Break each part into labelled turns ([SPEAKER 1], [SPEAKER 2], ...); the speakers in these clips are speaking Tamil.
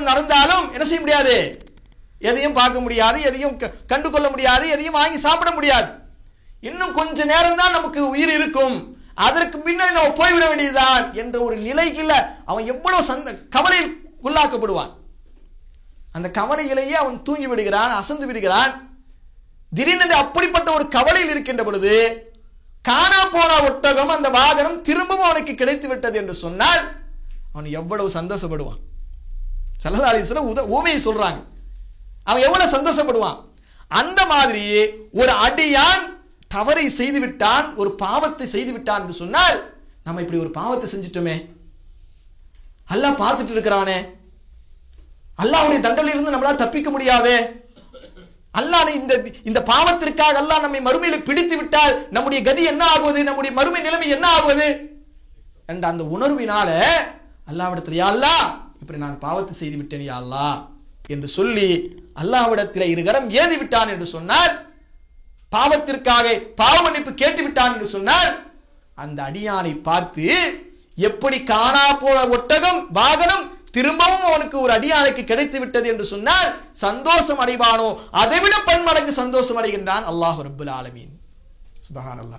[SPEAKER 1] நேரம் நடந்தாலும் என்ன செய்ய முடியாது எதையும் பார்க்க முடியாது எதையும் க- கண்டு கொள்ள முடியாது எதையும் வாங்கி சாப்பிட முடியாது இன்னும் கொஞ்ச நேரம் தான் நமக்கு உயிர் இருக்கும் அதற்கு பின்னாடி நம்ம போய்விட வேண்டியதுதான் என்ற ஒரு நிலையில அவன் எவ்வளவு சந்த கவலையில் உள்ளாக்கப்படுவான் அந்த கவலையிலேயே அவன் தூங்கி விடுகிறான் அசந்து விடுகிறான் திடீரென்று அப்படிப்பட்ட ஒரு கவலையில் இருக்கின்ற பொழுது காணா போன ஒட்டகம் அந்த வாகனம் திரும்பவும் அவனுக்கு கிடைத்து விட்டது என்று சொன்னால் அவன் எவ்வளவு சந்தோஷப்படுவான் சல்லதாலிசில உத ஊமையை சொல்றாங்க அவன் எவ்வளவு சந்தோஷப்படுவான் அந்த மாதிரி ஒரு அடியான் தவறை செய்து விட்டான் ஒரு பாவத்தை செய்து விட்டான் என்று சொன்னால் நம்ம இப்படி ஒரு பாவத்தை செஞ்சிட்டோமே அல்லாஹ் பார்த்துட்டு இருக்கிறானே அல்லாஹ்வுடைய தண்டனையிலிருந்து நம்மளால தப்பிக்க முடியாதே அல்லாஹ் இந்த இந்த பாவத்திற்காக அல்லாஹ் நம்மை மறுமையில் பிடித்து விட்டால் நம்முடைய கதி என்ன ஆகுவது நம்முடைய மறுமை நிலைமை என்ன ஆகுவது என்ற அந்த உணர்வினால அல்லாவிடத்தில் யா அல்லாஹ் இப்படி நான் பாவத்தை செய்து விட்டேன் யா அல்லாஹ் என்று சொல்லி அல்லாஹ்விடத்தில் இருகரம் ஏதி விட்டான் என்று சொன்னால் பாவத்திற்காக பாவ மன்னிப்பு கேட்டு விட்டான் என்று சொன்னால் அந்த அடியானை பார்த்து எப்படி காணா போன ஒட்டகம் வாகனம் திரும்பவும் அவனுக்கு ஒரு அடியானுக்கு கிடைத்து விட்டது என்று சொன்னால் சந்தோஷம் அடைவானோ அதைவிட பன்மடங்கு சந்தோஷம் அடைகின்றான் அல்லாஹ் ரப்புல் ஆலமீன் சுபஹான் அல்லாஹ்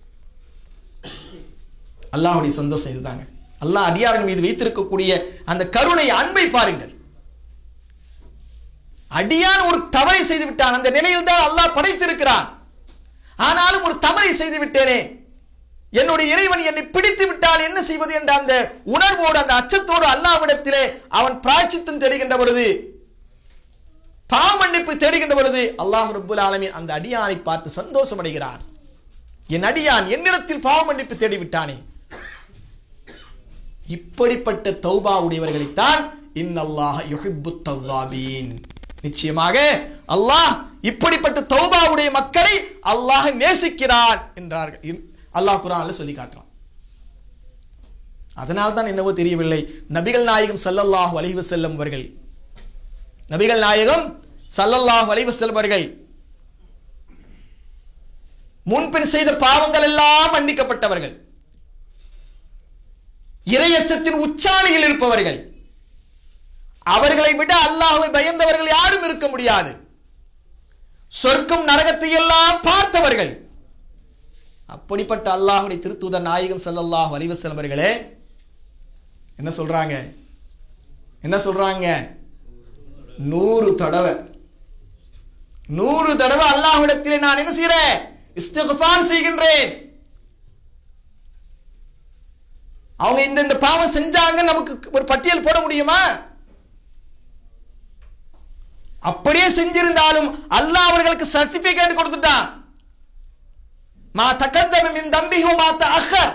[SPEAKER 1] அல்லாஹ்வுடைய சந்தோஷம் இதுதாங்க அல்லாஹ் அடியாரின் மீது வைத்திருக்கக்கூடிய அந்த கருணை அன்பை பாருங்கள் அடியான் ஒரு தவறை செய்து விட்டான் அந்த நிலையில் தான் அல்லாஹ் படைத்திருக்கிறான் ஆனாலும் ஒரு தவறை செய்து விட்டேனே என்னுடைய இறைவன் என்னை பிடித்து விட்டால் என்ன செய்வது என்ற அந்த உணர்வோடு அந்த அச்சத்தோடு அல்லாவிடத்திலே அவன் பிராய்ச்சித்தம் தேடுகின்ற பொழுது பாவ மன்னிப்பு தேடுகின்ற பொழுது அல்லாஹ் ரப்புல் ஆலமீன் அந்த அடியானை பார்த்து சந்தோஷம் அடைகிறான் என் அடியான் என்னிடத்தில் பாவ மன்னிப்பு தேடிவிட்டானே இப்படிப்பட்ட தௌபா உடையவர்களைத்தான் இன்னல்லாஹ் யுஹிப்பு தவ்வாபீன் நிச்சயமாக அல்லாஹ் இப்படிப்பட்ட தௌபாவுடைய மக்களை அல்லாஹ் நேசிக்கிறான் என்றார்கள் இன்- அல்லாஹ் குரான்ல சொல்லி காட்டுறான் அதனால் தான் என்னவோ தெரியவில்லை நபிகள் நாயகம் ஸல்லல்லாஹு அலைஹி வஸல்லம் அவர்கள் நபிகள் நாயகம் ஸல்லல்லாஹு அலைஹி வஸல்லம் அவர்கள் முன்பின் செய்த பாவங்கள் எல்லாம் மன்னிக்கப்பட்டவர்கள் இரையச்சத்தின் உச்சாணியில் இருப்பவர்கள் அவர்களை விட அல்லாஹ்வை பயந்தவர்கள் யாரும் இருக்க முடியாது சொர்க்கம் நரகத்தை எல்லாம் பார்த்தவர்கள் அப்படிப்பட்ட அல்லாஹ்வுடைய திருத்தூதர் நாயகம் ஸல்லல்லாஹு அலைஹி வஸல்லம் அவர்களே என்ன சொல்றாங்க என்ன சொல்றாங்க நூறு தடவை நூறு தடவை அல்லாஹ்விடத்திலே நான் என்ன செய்கிறேன் இஸ்திக்ஃபார் செய்கின்றேன் அவங்க இந்த இந்த பாவம் செஞ்சாங்க நமக்கு ஒரு பட்டியல் போட முடியுமா அப்படியே செஞ்சிருந்தாலும் அல்லாஹ் அவர்களுக்கு சர்டிபிகேட் கொடுத்துட்டான் மா தக்கந்தம் மின் தம்பிஹு மா தஅக்கர்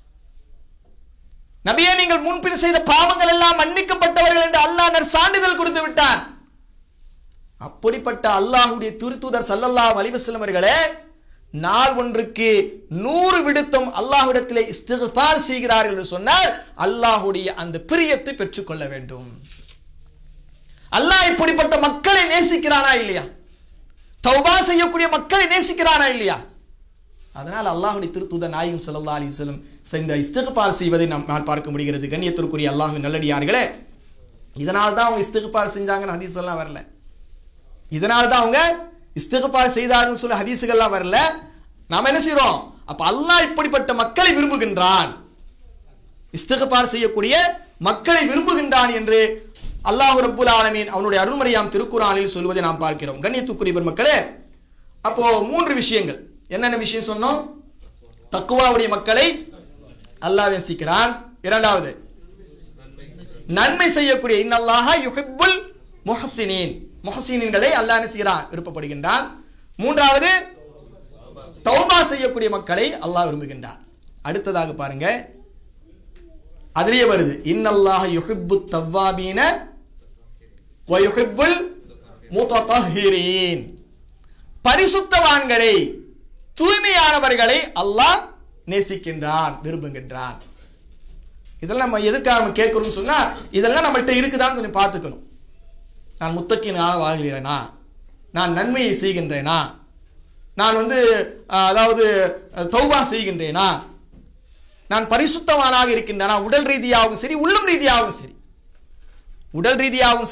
[SPEAKER 1] நபியே நீங்கள் முன்பின் செய்த பாவங்கள் எல்லாம் மன்னிக்கப்பட்டவர்கள் என்று அல்லாஹ் நற் சான்றிதழ் கொடுத்து விட்டான் அப்படிப்பட்ட அல்லாஹ்வுடைய திருத்தூதர் ஸல்லல்லாஹு அலைஹி வஸல்லம் அவர்களே நாள் ஒன்றுக்கு நூறு விடுத்தம் அல்லாஹ்விடத்திலே இஸ்திக்ஃபார் செய்கிறார்கள் என்று சொன்னால் அல்லாஹ்வுடைய அந்த பிரியத்தை பெற்றுக்கொள்ள வேண்டும் அல்லாஹ் இப்படிப்பட்ட மக்களை நேசிக்கிறானா இல்லையா தௌபா செய்யக்கூடிய மக்களை நேசிக்கிறானா இல்லையா அதனால் அல்லாஹ்வுடைய திருத்தூதர் நாயகம் ஸல்லல்லாஹு அலைஹி வஸல்லம் இந்த இஸ்திக்ஃபார் செய்வதை நாம் நான் பார்க்க முடிகிறது கண்ணியத்திற்குரிய அல்லாஹ்வின் நல்லடியார்களே இதனால் தான் அவங்க இஸ்திக்ஃபார் செஞ்சாங்கன்னு ஹதீஸ் எல்லாம் வரல இதனால தான் அவங்க இஸ்திக்ஃபார் செய்தார்கள் சொல்ல ஹதீஸுகள்லாம் வரல நாம என்ன செய்றோம் அப்ப அல்லாஹ் இப்படிப்பட்ட மக்களை விரும்புகின்றான் இஸ்திக்ஃபார் செய்யக்கூடிய மக்களை விரும்புகின்றான் என்று அல்லாஹ் ரப்புல் ஆலமீன் அவனுடைய அருள்மறையாம் திருக்குறானில் சொல்வதை நாம் பார்க்கிறோம் கண்ணியத்துக்குரிய பெருமக்களே அப்போ மூன்று விஷயங்கள் என்னென்ன விஷயம் சொன்னோம் தக்குவாவுடைய மக்களை அல்லாஹ் நேசிக்கிறான் இரண்டாவது நன்மை செய்யக்கூடிய இன்னல்லாஹ யுஹிப்புல் முஹசினீன் முஹசினீன்களை அல்லாஹ் என்ன செய்கிறான் விருப்பப்படுகின்றான் மூன்றாவது தௌபா செய்யக்கூடிய மக்களை அல்லாஹ் விரும்புகின்றான் அடுத்ததாக பாருங்க அதிலேயே வருது இன்னல்லாஹ யுஹிப்பு தவ்வாபீன வ யுஹிப்புல் முத்தஹிரீன் பரிசுத்தவான்களை தூய்மையானவர்களை அல்லாஹ் நேசிக்கின்றான் விரும்புகின்றான் இதெல்லாம் நம்ம எதுக்காக நம்ம கேட்குறோம்னு சொன்னா இதெல்லாம் நம்மள்ட்ட இருக்குதான்னு கொஞ்சம் பார்த்துக்கணும் நான் முத்தக்கினால வாழ்கிறேனா நான் நன்மையை செய்கின்றேனா நான் வந்து அஹ், அதாவது அஹ், தௌபா செய்கின்றேனா நான் பரிசுத்தவானாக இருக்கின்றேனா உடல் ரீதியாகவும் சரி உள்ளம் ரீதியாகவும் சரி உடல் ரீதியாகவும்